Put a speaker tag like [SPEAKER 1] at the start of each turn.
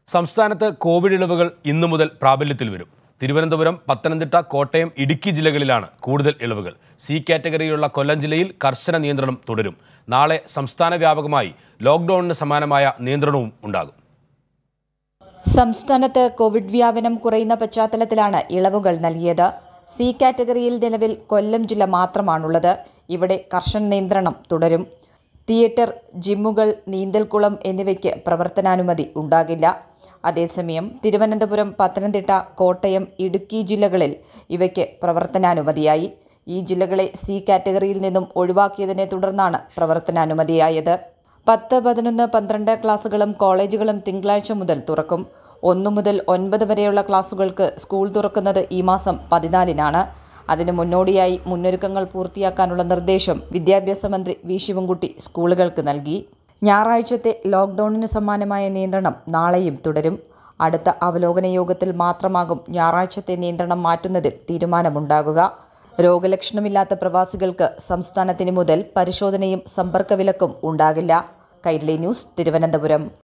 [SPEAKER 1] സംസ്ഥാനത്ത് കോവിഡ് ഇളവുകൾ ഇന്നു മുതൽ പ്രാബല്യത്തിൽ വരും തിരുവനന്തപുരം പത്തനംതിട്ട കോട്ടയം ഇടുക്കി ജില്ലകളിലാണ് കൂടുതൽ ഇളവുകൾ സി കാറ്റഗറിയിലുള്ള കൊല്ലം ജില്ലയിൽ കർശന നിയന്ത്രണം തുടരും നാളെ സംസ്ഥാന വ്യാപകമായി ലോക്ക്ഡൌണിന് സമാനമായ നിയന്ത്രണവും ഉണ്ടാകും
[SPEAKER 2] സംസ്ഥാനത്ത് കോവിഡ് വ്യാപനം കുറയുന്ന പശ്ചാത്തലത്തിലാണ് ഇളവുകൾ നൽകിയത് സി കാറ്റഗറിയിൽ നിലവിൽ കൊല്ലം ജില്ല മാത്രമാണുള്ളത് ഇവിടെ കർശന നിയന്ത്രണം തുടരും തിയേറ്റർ ജിമ്മുകൾ നീന്തൽക്കുളം എന്നിവയ്ക്ക് പ്രവർത്തനാനുമതി ഉണ്ടാകില്ല അതേസമയം തിരുവനന്തപുരം പത്തനംതിട്ട കോട്ടയം ഇടുക്കി ജില്ലകളിൽ ഇവയ്ക്ക് പ്രവർത്തനാനുമതിയായി ഈ ജില്ലകളെ സി കാറ്റഗറിയിൽ നിന്നും ഒഴിവാക്കിയതിനെ തുടർന്നാണ് പ്രവർത്തനാനുമതിയായത് പത്ത് പതിനൊന്ന് പന്ത്രണ്ട് ക്ലാസുകളും കോളേജുകളും തിങ്കളാഴ്ച മുതൽ തുറക്കും ഒന്നു മുതൽ ഒൻപത് വരെയുള്ള ക്ലാസുകൾക്ക് സ്കൂൾ തുറക്കുന്നത് ഈ മാസം പതിനാലിനാണ് അതിന് മുന്നോടിയായി മുന്നൊരുക്കങ്ങൾ പൂർത്തിയാക്കാനുള്ള നിർദ്ദേശം വിദ്യാഭ്യാസ മന്ത്രി വി ശിവൻകുട്ടി സ്കൂളുകൾക്ക് നൽകി ഞായറാഴ്ചത്തെ ലോക്ക്ഡൌണിന് സമാനമായ നിയന്ത്രണം നാളെയും തുടരും അടുത്ത അവലോകന യോഗത്തിൽ മാത്രമാകും ഞായറാഴ്ചത്തെ നിയന്ത്രണം മാറ്റുന്നതിൽ തീരുമാനമുണ്ടാകുക രോഗലക്ഷണമില്ലാത്ത പ്രവാസികൾക്ക് സംസ്ഥാനത്തിന് മുതൽ പരിശോധനയും സമ്പർക്ക വിലക്കും ഉണ്ടാകില്ല കൈരളി ന്യൂസ് തിരുവനന്തപുരം